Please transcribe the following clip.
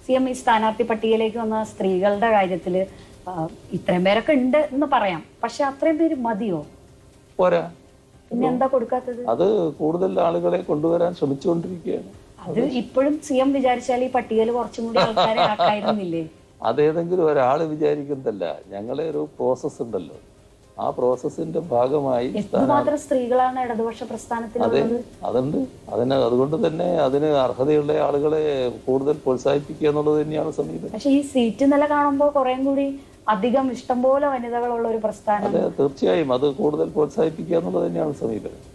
C M ഈ സ്ഥാനാർത്ഥി പട്ടികയിലേക്ക് വന്ന സ്ത്രീകളുടെ കാര്യത്തില് ആ, ഇത്രയും പേരൊക്കെ ഉണ്ട് എന്ന് പറയാം പക്ഷെ അത്രയും പേര് മതിയോ പോരാ പിന്നെ എന്താ കൊടുക്കാത്തത് അത് കൂടുതൽ ആളുകളെ കൊണ്ടുവരാൻ ശ്രമിച്ചുകൊണ്ടിരിക്കുകയാണ് അത് ഇപ്പോഴും സി എം വിചാരിച്ചാൽ ഈ പട്ടികയിൽ കുറച്ചും കൂടി ആൾക്കാരെ ആക്കായിരുന്നില്ലേ അതേതെങ്കിലും ഒരാൾ വിചാരിക്കുന്നതല്ല ഞങ്ങളെ ഒരു പ്രോസസ്സ് ഉണ്ടല്ലോ ആ പ്രോസസ്സിന്റെ ഭാഗമായി എന്തുമാത്രം സ്ത്രീകളാണ് ഇടതുപക്ഷ പ്രസ്ഥാനത്തിലുള്ളത് അതുണ്ട് അതിന് അതുകൊണ്ട് തന്നെ അതിന് അർഹതയുള്ള ആളുകളെ കൂടുതൽ പ്രോത്സാഹിപ്പിക്കുക എന്നുള്ളത് തന്നെയാണ് സമീപനം പക്ഷെ ഈ സീറ്റ് നില കാണുമ്പോൾ കുറേം കൂടി അധികം ഇഷ്ടംപോലെ വനിതകളുള്ള ഒരു പ്രസ്ഥാനം അതെ തീർച്ചയായും അത് കൂടുതൽ പ്രോത്സാഹിപ്പിക്കുക എന്നുള്ളത് തന്നെയാണ് സമീപനം